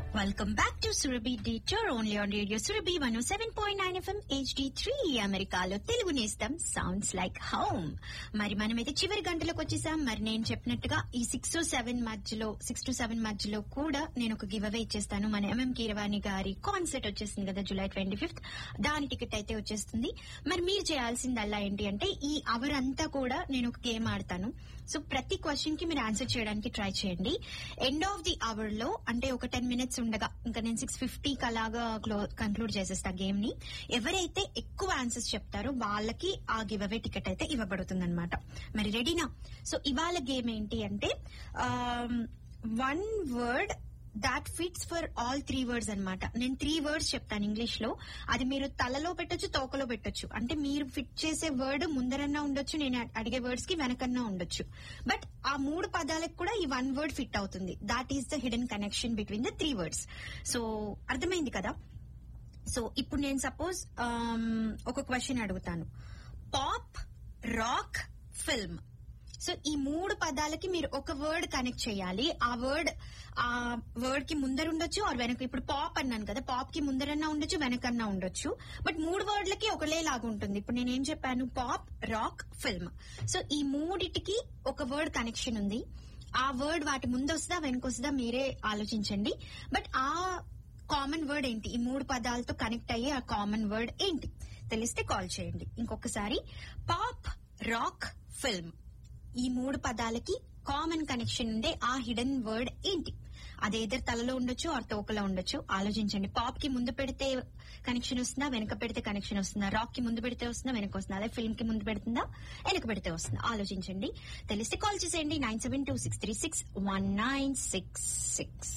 Welcome back to Surabhi Detour only on Radio Surabhi 107.9 FM HD3 అమెరికాలో తెలుగు నేస్తం sounds like home మరి మనమైతే చివరి గంటలకు వచ్చేసాం మరి నేను చెప్పినట్టుగా ఈ సిక్స్ టు సెవెన్ మధ్యలో సిక్స్ టు సెవెన్ మధ్యలో కూడా నేను ఒక గివ్ అవే ఇచ్చేస్తాను మన ఎంఎం కీరవాణి గారి కాన్సర్ట్ వచ్చేసింది కదా జూలై ట్వంటీ ఫిఫ్త్ దాని టికెట్ అయితే వచ్చేస్తుంది మరి మీరు చేయాల్సిందల్లా ఏంటి అంటే ఈ అవర్ అంతా కూడా నేను ఒక గేమ్ ఆడతాను సో ప్రతి క్వశ్చన్ కి మీరు ఆన్సర్ చేయడానికి ట్రై చేయండి ఎండ్ ఆఫ్ ది అవర్ లో అంటే ఒక టెన్ మినిట్స్ ఉండగా ఇంకా నేను సిక్స్ ఫిఫ్టీకి అలాగా కంక్లూడ్ చేసేస్తా గేమ్ ని ఎవరైతే ఎక్కువ ఆన్సర్స్ చెప్తారో వాళ్ళకి ఆ గివ్ అవే టికెట్ అయితే ఇవ్వబడుతుంది అనమాట మరి రెడీనా సో ఇవాళ గేమ్ ఏంటి అంటే one word that fits for all three words అన్నమాట నేను త్రీ వర్డ్స్ చెప్తాను ఇంగ్లీష్ లో అది మీరు తలలో పెట్టొచ్చు తోకలో పెట్టొచ్చు అంటే మీరు ఫిట్ చేసే వర్డ్ ముందరన్నా ఉండొచ్చు నేను అడిగే వర్డ్స్ కి వెనకన్నా ఉండొచ్చు బట్ ఆ మూడు పదాలకు కూడా ఈ వన్ వర్డ్ ఫిట్ అవుతుంది that is the hidden connection between the three words so అర్థమైంది కదా సో ఇప్పుడు నేను సపోజ్ ఒక క్వశ్చన్ అడుగుతాను పాప్ రాక్ ఫిల్మ్ సో ఈ మూడు పదాలకి మీరు ఒక వర్డ్ కనెక్ట్ చేయాలి ఆ వర్డ్ ఆ వర్డ్ కి ముందర ఉండొచ్చు ఆర్ వెనక ఇప్పుడు పాప్ అన్నాను కదా పాప్ కి ముందరన్నా ఉండొచ్చు వెనకన్నా ఉండొచ్చు బట్ మూడు వర్డ్లకి ఒకలేలాగా ఉంటుంది ఇప్పుడు నేను ఏం చెప్పాను పాప్ రాక్ ఫిల్మ్ సో ఈ మూడిటికి ఒక వర్డ్ కనెక్షన్ ఉంది ఆ వర్డ్ వాటి ముందు వస్తుందా వెనక వస్తుందా మీరే ఆలోచించండి బట్ ఆ కామన్ వర్డ్ ఏంటి ఈ మూడు పదాలతో కనెక్ట్ అయ్యే ఆ కామన్ వర్డ్ ఏంటి తెలిస్తే కాల్ చేయండి ఇంకొకసారి పాప్ రాక్ ఫిల్మ్ ఈ మూడు పదాలకి కామన్ కనెక్షన్ ఉండే ఆ హిడెన్ వర్డ్ ఏంటి అదేదర్ తలలో ఉండొచ్చు ఆర్ తోకలో ఉండొచ్చు ఆలోచించండి పాప్ కి ముందు పెడితే కనెక్షన్ వస్తుందా వెనక పెడితే కనెక్షన్ వస్తుందా రాక్ కి ముందు పెడితే వస్తుందా వెనక వస్తుందా అదే ఫిల్మ్ కి ముందు పెడుతుందా వెనక పెడితే వస్తుందా ఆలోచించండి తెలిస్తే కాల్ చేసేయండి nine seven two six three six one nine six six